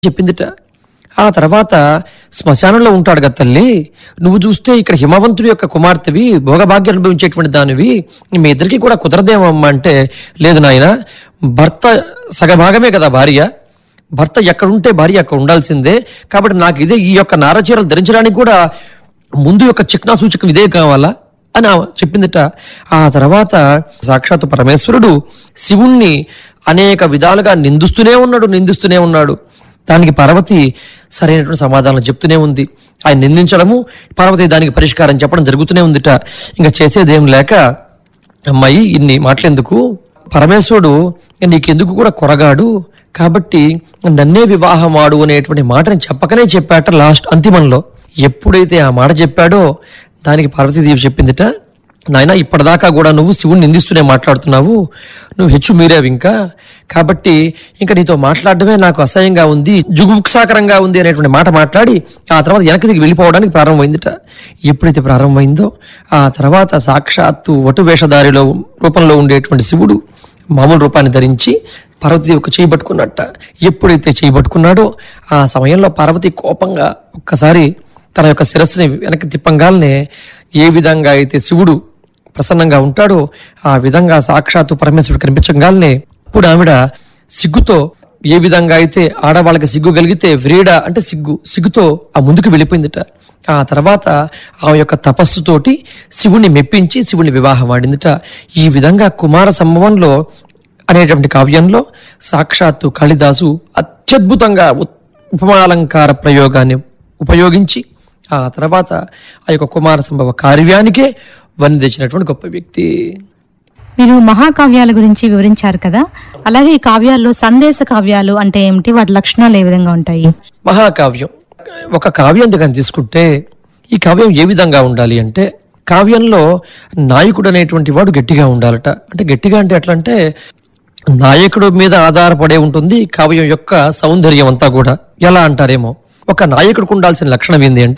చెప్పిందిట ఆ తర్వాత శ్మశానంలో ఉంటాడు కదా తల్లి నువ్వు చూస్తే ఇక్కడ హిమవంతుడి యొక్క కుమార్తెవి భోగభాగ్యం అనుభవించేటువంటి దానివి మీ ఇద్దరికి కూడా కుదరదేమమ్మా అంటే లేదు నాయన భర్త సగభాగమే కదా భార్య భర్త ఎక్కడుంటే భార్య అక్కడ ఉండాల్సిందే కాబట్టి నాకు ఇదే ఈ యొక్క నారచీరలు ధరించడానికి కూడా ముందు యొక్క చిక్నా సూచకం ఇదే కావాలా అని ఆమె చెప్పిందిట ఆ తర్వాత సాక్షాత్ పరమేశ్వరుడు శివుణ్ణి అనేక విధాలుగా నిందిస్తూనే ఉన్నాడు నిందిస్తూనే ఉన్నాడు దానికి పార్వతి సరైనటువంటి సమాధానం చెప్తూనే ఉంది ఆయన నిందించడము పార్వతి దానికి పరిష్కారం చెప్పడం జరుగుతూనే ఉందిట ఇంకా చేసేదేం లేక అమ్మాయి ఇన్ని మాటలెందుకు పరమేశ్వరుడు నీకెందుకు కూడా కొరగాడు కాబట్టి నన్నే వివాహమాడు అనేటువంటి మాటని చెప్పకనే చెప్పాట లాస్ట్ అంతిమంలో ఎప్పుడైతే ఆ మాట చెప్పాడో దానికి పార్వతీదేవి చెప్పిందిట నాయన ఇప్పటిదాకా కూడా నువ్వు శివుని నిందిస్తూనే మాట్లాడుతున్నావు నువ్వు హెచ్చు మీరావు ఇంకా కాబట్టి ఇంకా నీతో మాట్లాడడమే నాకు అసహ్యంగా ఉంది జుగుప్సాకరంగా ఉంది అనేటువంటి మాట మాట్లాడి ఆ తర్వాత వెనక్కి దిగి వెళ్ళిపోవడానికి ప్రారంభమైందిట ఎప్పుడైతే ప్రారంభమైందో ఆ తర్వాత సాక్షాత్తు వటు వేషధారిలో రూపంలో ఉండేటువంటి శివుడు మామూలు రూపాన్ని ధరించి పార్వతీ ఒక చేయి పట్టుకున్నట్ట ఎప్పుడైతే చేయి పట్టుకున్నాడో ఆ సమయంలో పార్వతి కోపంగా ఒక్కసారి తన యొక్క శిరస్సుని వెనక్కి తిప్పంగాల్నే ఏ విధంగా అయితే శివుడు ప్రసన్నంగా ఉంటాడో ఆ విధంగా సాక్షాత్తు పరమేశ్వరుడు కనిపించగాల్నే ఇప్పుడు ఆవిడ సిగ్గుతో ఏ విధంగా అయితే ఆడవాళ్ళకి సిగ్గు కలిగితే వ్రీడ అంటే సిగ్గు సిగ్గుతో ఆ ముందుకు వెళ్ళిపోయిందిట ఆ తర్వాత ఆ యొక్క తపస్సుతోటి శివుణ్ణి మెప్పించి శివుని వివాహం ఆడిందిట ఈ విధంగా కుమార సంభవంలో అనేటువంటి కావ్యంలో సాక్షాత్తు కాళిదాసు అత్యద్భుతంగా ఉత్- ఉపమాలంకార ప్రయోగాన్ని ఉపయోగించి ఆ తర్వాత ఆ యొక్క కుమార సంభవ కార్యానికే వన్ని తెచ్చినటువంటి గొప్ప వ్యక్తి మీరు మహాకావ్యాల గురించి వివరించారు కదా అలాగే ఈ కావ్యాల్లో సందేశ కావ్యాలు అంటే ఏమిటి వాటి లక్షణాలు ఏ విధంగా ఉంటాయి మహాకావ్యం ఒక కావ్యం దగ్గర తీసుకుంటే ఈ కావ్యం ఏ విధంగా ఉండాలి అంటే కావ్యంలో నాయకుడు అనేటువంటి వాడు గట్టిగా ఉండాలట అంటే గట్టిగా అంటే ఎట్లా అంటే నాయకుడు మీద ఆధారపడే ఉంటుంది కావ్యం యొక్క సౌందర్యం అంతా కూడా ఎలా అంటారేమో ఒక నాయకుడికి ఉండాల్సిన లక్షణం ఏంది అంటే